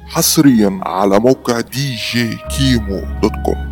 حصريا على موقع دي جي كيمو دوت كوم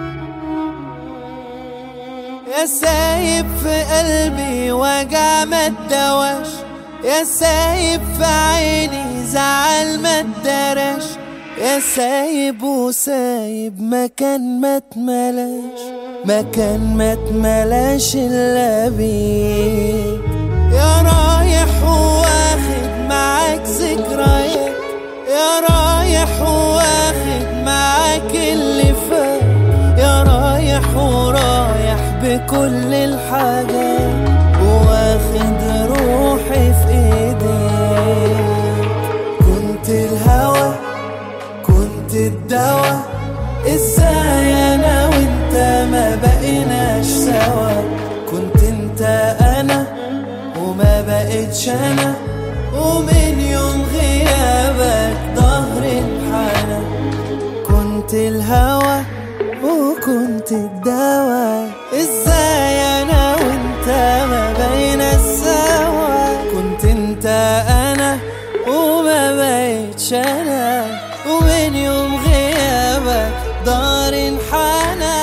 يا سايب في قلبي وجع ما الدواش يا سايب في عيني زعل ما اتدرش يا سايب وسايب مكان ما اتملاش مكان ما اتملاش الا بيك يا رايح واخد معاك ذكريات يا رايح واخد معاك اللي فات يا رايح ورايح بكل الحاجات واخد روحي في ايديك كنت الهوى كنت الدوا ازاي انا وانت ما بقيناش سوا كنت انت انا وما بقتش انا ومن يوم غيابك ظهري انحنى كنت الهوى وكنت الدواء ازاي انا وانت ما بين السوا كنت انت انا وما بقتش انا ومن يوم غيابك دار انحنى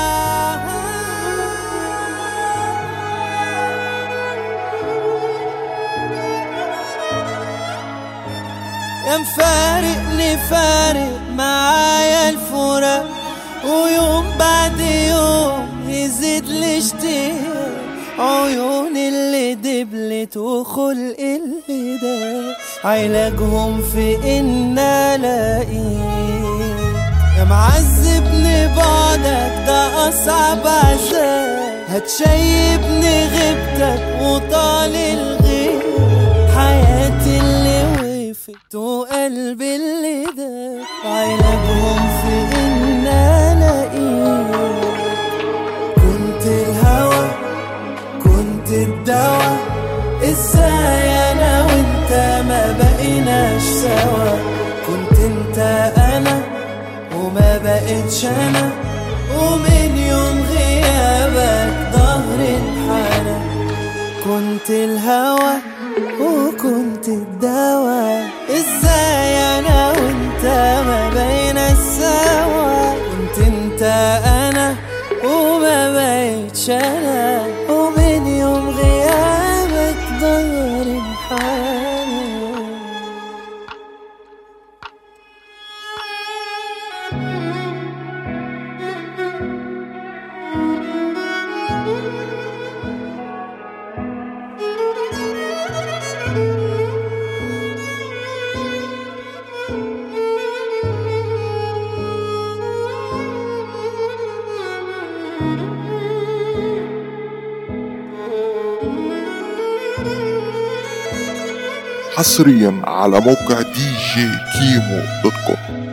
يا مفارقني فارق معايا الفراق ويوم بعد يوم يزيد الاشتياق عيون اللي دبلت وخلق اللي ده علاجهم في ان الاقيك يا معذبني بعدك ده اصعب عذاب هتشيبني غيبتك وطال الغيب حياتي اللي وقفت وقلبي اللي داب علاجهم في ان الاقيك كنت الهوى كنت الدوا ازاي انا وانت ما بقيناش سوا كنت انت انا وما بقتش انا ومن يوم غيابك ظهري انحنى كنت الهوى وكنت الدواء ازاي انا وانت ما بين السوا كنت انت انا وما بقتش انا ومن يوم غيابك ظهري انحنى حصريا على موقع دي جي كيمو دوت كوم